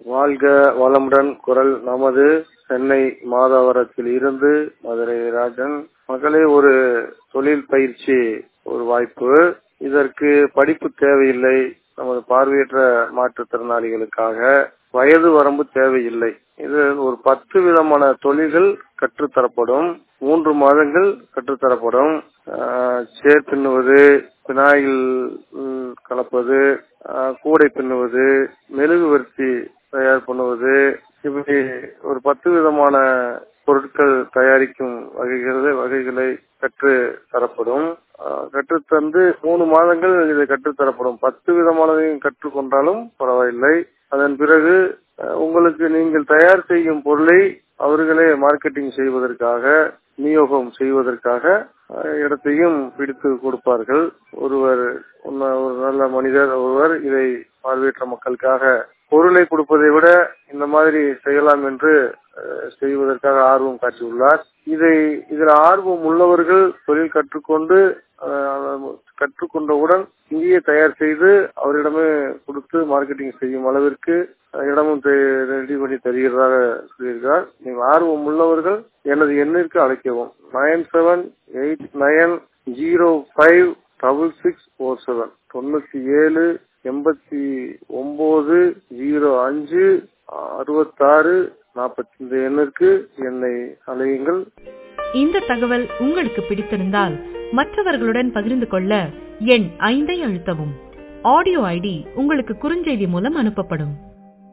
வாழ்க வளமுடன் குரல் நமது சென்னை மாதவரத்தில் இருந்து மதுரை ராஜன் மகளே ஒரு தொழில் பயிற்சி ஒரு வாய்ப்பு இதற்கு படிப்பு தேவையில்லை நமது பார்வையற்ற மாற்றுத்திறனாளிகளுக்காக வயது வரம்பு தேவையில்லை இது ஒரு பத்து விதமான தொழில்கள் கற்றுத்தரப்படும் மூன்று மாதங்கள் கற்றுத்தரப்படும் சேர் பின்னுவது பினாயில் கலப்பது கூடை பின்னுவது மெழுகுவர்த்தி தயார் பண்ணுவது இப்படி ஒரு பத்து விதமான பொருட்கள் தயாரிக்கும் வகைகளை வகைகளை கற்று தரப்படும் கற்றுத்தந்து மூணு மாதங்கள் இது கற்றுத்தரப்படும் பத்து விதமானதையும் கற்றுக்கொண்டாலும் பரவாயில்லை அதன் பிறகு உங்களுக்கு நீங்கள் தயார் செய்யும் பொருளை அவர்களே மார்க்கெட்டிங் செய்வதற்காக விநியோகம் செய்வதற்காக இடத்தையும் பிடித்து கொடுப்பார்கள் ஒருவர் ஒரு நல்ல மனிதர் ஒருவர் இதை பார்வையற்ற மக்களுக்காக பொருளை கொடுப்பதை விட இந்த மாதிரி செய்யலாம் என்று செய்வதற்காக ஆர்வம் காட்டியுள்ளார் இதை இதில் ஆர்வம் உள்ளவர்கள் தொழில் கற்றுக்கொண்டு கற்றுக்கொண்டவுடன் இங்கேயே தயார் செய்து அவரிடமே கொடுத்து மார்க்கெட்டிங் செய்யும் அளவிற்கு இடமும் ரெடி பண்ணி தருகிறதாக சொல்லியிருக்கார் நீங்கள் ஆர்வம் உள்ளவர்கள் எனது எண்ணிற்கு அழைக்கவும் nine seven eight nine zero five double six four seven தொண்ணூத்தி ஏழு எண்பத்தி ஒன்பது ஜீரோ அஞ்சு அறுபத்தாறு நாற்பத்தி இந்த எண்ணிற்கு என்னை அழையுங்கள் இந்த தகவல் உங்களுக்கு பிடித்திருந்தால் மற்றவர்களுடன் பகிர்ந்து கொள்ள எண் ஐந்தை அழுத்தவும் ஆடியோ ஐடி உங்களுக்கு குறுஞ்செய்தி மூலம் அனுப்பப்படும்